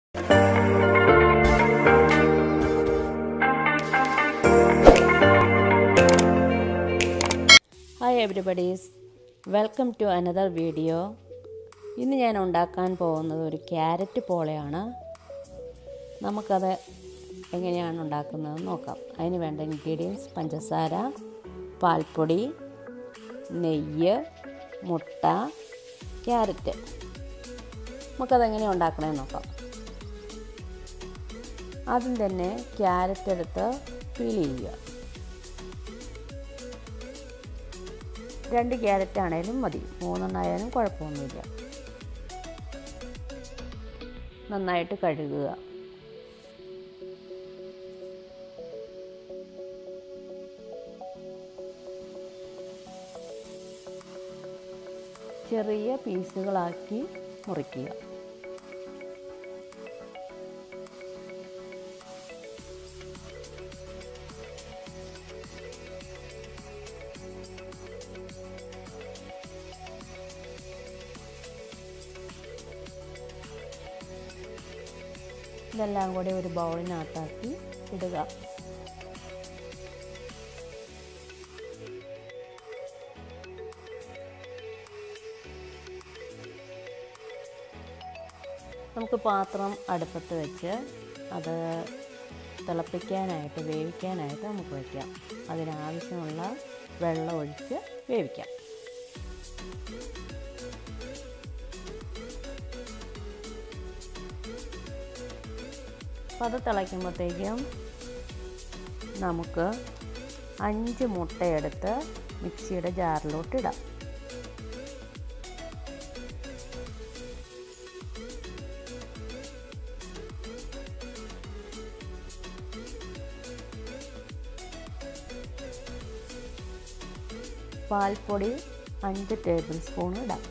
hi everybodies welcome to another video ഇന്ന് ഞാൻ ഉണ്ടാക്കാൻ പോകുന്നത് ഒരു ക്യാരറ്റ് പോളയാണ് നമുക്കത് എങ്ങനെയാണ് ഉണ്ടാക്കുന്നത് നോക്കാം അതിന് വേണ്ട ഇൻഗ്രീഡിയൻസ് പഞ്ചസാര പാൽപ്പൊടി നെയ്യ് മുട്ട ക്യാരറ്റ് നമുക്കതെങ്ങനെ ഉണ്ടാക്കണമെന്ന് നോക്കാം ആദ്യം തന്നെ ക്യാരറ്റ് എടുത്ത് പീൽ ചെയ്യുക രണ്ട് ക്യാരറ്റ് ആണേലും മതി മൂന്നെണ്ണമായാലും കുഴപ്പമൊന്നുമില്ല നന്നായിട്ട് കഴുകുക ചെറിയ പീസുകളാക്കി മുറിക്കുക ഇതെല്ലാം കൂടി ഒരു ബൗളിനകത്താക്കി ഇടുക നമുക്ക് പാത്രം അടുപ്പത്ത് വെച്ച് അത് തിളപ്പിക്കാനായിട്ട് വേവിക്കാനായിട്ട് നമുക്ക് വയ്ക്കാം അതിനാവശ്യമുള്ള വെള്ളം ഒഴിച്ച് വേവിക്കാം അപ്പോൾ അത് തിളയ്ക്കുമ്പോഴത്തേക്കും നമുക്ക് അഞ്ച് മുട്ടയെടുത്ത് മിക്സിയുടെ ജാറിലോട്ട് ഇടാം പാൽപ്പൊടി അഞ്ച് ടേബിൾ സ്പൂൺ ഇടാം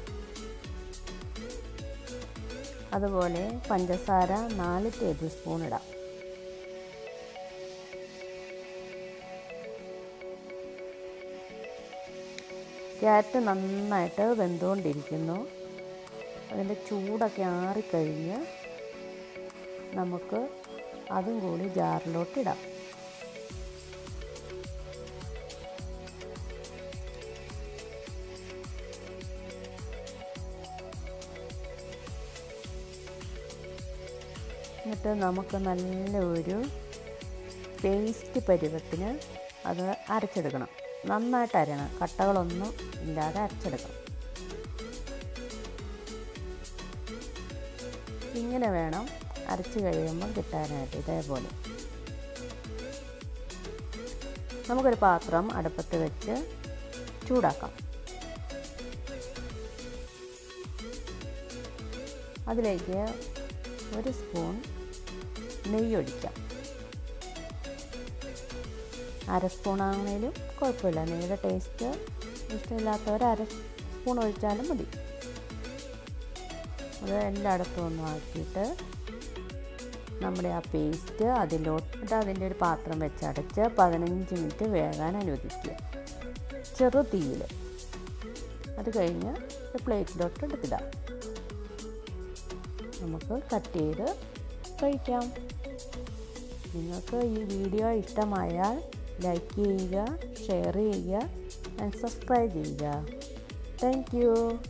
അതുപോലെ പഞ്ചസാര നാല് ടേബിൾ സ്പൂൺ ഇടാം ക്യാരറ്റ് നന്നായിട്ട് വെന്തുകൊണ്ടിരിക്കുന്നു അതിൻ്റെ ചൂടൊക്കെ ആറിക്കഴിഞ്ഞ് നമുക്ക് അതും കൂടി ജാറിലോട്ട് ഇടാം എന്നിട്ട് നമുക്ക് നല്ല ഒരു പേസ്റ്റ് പരുവത്തിന് അത് അരച്ചെടുക്കണം നന്നായിട്ട് അരയണം കട്ടകളൊന്നും ഇല്ലാതെ അരച്ചെടുക്കണം ഇങ്ങനെ വേണം അരച്ച് കഴിയുമ്പോൾ കിട്ടാനായിട്ട് ഇതേപോലെ നമുക്കൊരു പാത്രം അടുപ്പത്ത് വെച്ച് ചൂടാക്കാം അതിലേക്ക് ഒരു സ്പൂൺ നെയ്യ് ഒഴിക്കാം അര സ്പൂണാണെങ്കിലും കുഴപ്പമില്ല നെയ്യുടെ ടേസ്റ്റ് ഇഷ്ടമില്ലാത്തവർ അര സ്പൂൺ ഒഴിച്ചാലും മതി അത് എല്ലായിടത്തും ഒന്ന് ആക്കിയിട്ട് നമ്മുടെ ആ പേസ്റ്റ് അതിലോട്ട് അതിൻ്റെ ഒരു പാത്രം വെച്ച് അടച്ച് പതിനഞ്ച് മിനിറ്റ് വേകാൻ അനുവദിക്കുക ചെറു തീയിൽ അത് കഴിഞ്ഞ് പ്ലേറ്റിലോട്ട് എടുത്തിടാം നമുക്ക് കട്ട് ചെയ്ത് കഴിക്കാം നിങ്ങൾക്ക് ഈ വീഡിയോ ഇഷ്ടമായാൽ ലൈക്ക് ചെയ്യുക ഷെയർ ചെയ്യുക ആൻഡ് സബ്സ്ക്രൈബ് ചെയ്യുക താങ്ക്